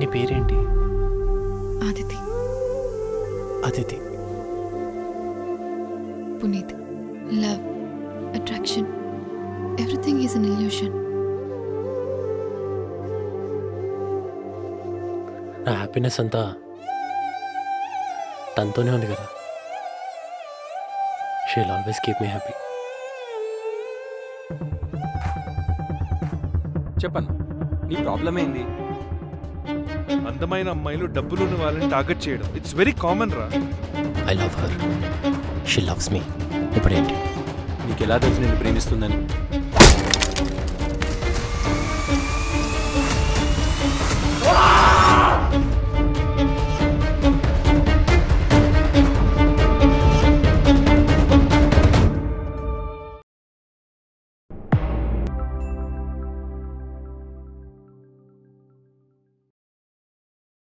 నీ పేరేంటి Aditi Aditi Puneeth love attraction everything is an illusion నా హ్యాపీనెస్ అంతా తనతోనే ఉంది కదా she'll always keep me happy చెప్పన్న నీ ప్రాబ్లం ఏంది అందమైన అమ్మాయిలు డబ్బులున్న వాళ్ళని టార్గెట్ చేయడం ఇట్స్ వెరీ కామన్ రా I love her she loves me ఇప్పుడేంటి నీకు ఎలా తెలుసు నేను ప్రేమిస్తుందని